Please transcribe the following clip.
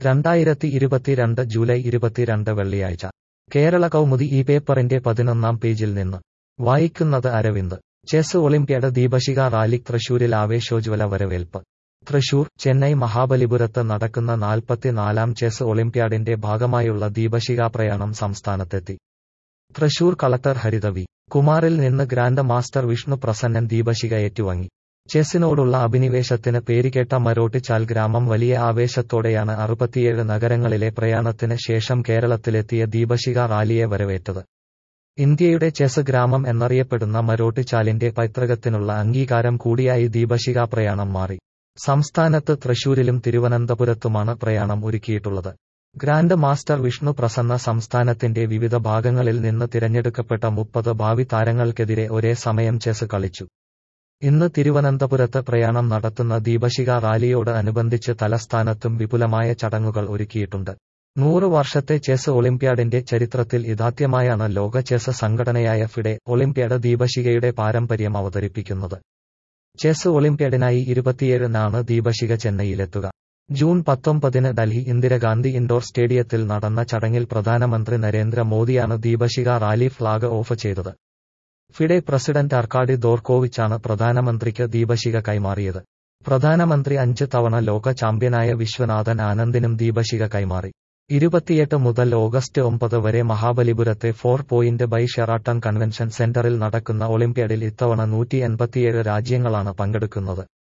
രണ്ടായിരത്തി ഇരുപത്തിരണ്ട് ജൂലൈ ഇരുപത്തിരണ്ട് വെള്ളിയാഴ്ച കേരള കൗമുദി ഈ പേപ്പറിന്റെ പതിനൊന്നാം പേജിൽ നിന്ന് വായിക്കുന്നത് അരവിന്ദ് ചെസ് ഒളിമ്പ്യാഡ് ദീപശിഖ റാലി തൃശൂരിൽ ആവേശോജ്വല വരവേൽപ്പ് തൃശൂർ ചെന്നൈ മഹാബലിപുരത്ത് നടക്കുന്ന നാൽപ്പത്തിനാലാം ചെസ് ഒളിമ്പ്യാഡിന്റെ ഭാഗമായുള്ള ദീപശിഖ പ്രയാണം സംസ്ഥാനത്തെത്തി തൃശൂർ കളക്ടർ ഹരിത വി കുമാറിൽ നിന്ന് ഗ്രാൻഡ് മാസ്റ്റർ വിഷ്ണു പ്രസന്നൻ ദീപശിഖ ഏറ്റുവാങ്ങി ചെസ്സിനോടുള്ള അഭിനിവേശത്തിന് പേരുകേട്ട മരോട്ടിച്ചാൽ ഗ്രാമം വലിയ ആവേശത്തോടെയാണ് അറുപത്തിയേഴ് നഗരങ്ങളിലെ പ്രയാണത്തിന് ശേഷം കേരളത്തിലെത്തിയ ദീപശിഖ റാലിയെ വരവേറ്റത് ഇന്ത്യയുടെ ചെസ് ഗ്രാമം എന്നറിയപ്പെടുന്ന മരോട്ടിച്ചാലിന്റെ പൈതൃകത്തിനുള്ള അംഗീകാരം കൂടിയായി ദീപശിഖ പ്രയാണം മാറി സംസ്ഥാനത്ത് തൃശൂരിലും തിരുവനന്തപുരത്തുമാണ് പ്രയാണം ഒരുക്കിയിട്ടുള്ളത് ഗ്രാൻഡ് മാസ്റ്റർ വിഷ്ണു പ്രസന്ന സംസ്ഥാനത്തിന്റെ വിവിധ ഭാഗങ്ങളിൽ നിന്ന് തിരഞ്ഞെടുക്കപ്പെട്ട മുപ്പത് ഭാവി താരങ്ങൾക്കെതിരെ ഒരേ സമയം ചെസ് കളിച്ചു ഇന്ന് തിരുവനന്തപുരത്ത് പ്രയാണം നടത്തുന്ന ദീപശിഖ റാലിയോട് അനുബന്ധിച്ച് തലസ്ഥാനത്തും വിപുലമായ ചടങ്ങുകൾ ഒരുക്കിയിട്ടുണ്ട് നൂറ് വർഷത്തെ ചെസ് ഒളിമ്പ്യാഡിന്റെ ചരിത്രത്തിൽ ഇതാദ്യമായാണ് ലോക ചെസ് സംഘടനയായ ഫിഡെ ഒളിമ്പ്യാഡ് ദീപശിഖയുടെ പാരമ്പര്യം അവതരിപ്പിക്കുന്നത് ചെസ് ഒളിമ്പ്യാഡിനായി ഇരുപത്തിയേഴിനാണ് ദീപശിഖ ചെന്നൈയിലെത്തുക ജൂൺ പത്തൊമ്പതിന് ഡൽഹി ഇന്ദിരാഗാന്ധി ഇൻഡോർ സ്റ്റേഡിയത്തിൽ നടന്ന ചടങ്ങിൽ പ്രധാനമന്ത്രി നരേന്ദ്ര മോദിയാണ് ദീപശിഖ റാലി ഫ്ളാഗ് ഓഫ് ചെയ്തത് ഫിഡെ പ്രസിഡന്റ് അർക്കാഡി ദോർക്കോവിച്ചാണ് പ്രധാനമന്ത്രിക്ക് ദീപശിഖ കൈമാറിയത് പ്രധാനമന്ത്രി അഞ്ച് തവണ ലോക ചാമ്പ്യനായ വിശ്വനാഥൻ ആനന്ദിനും ദീപശിഖ കൈമാറി ഇരുപത്തിയെട്ട് മുതൽ ഓഗസ്റ്റ് ഒമ്പത് വരെ മഹാബലിപുരത്തെ four points by Sheraton convention സെന്ററിൽ നടക്കുന്ന ഒളിമ്പ്യാഡിൽ ഇത്തവണ നൂറ്റി എൺപത്തിയേഴ് രാജ്യങ്ങളാണ് പങ്കെടുക്കുന്നത്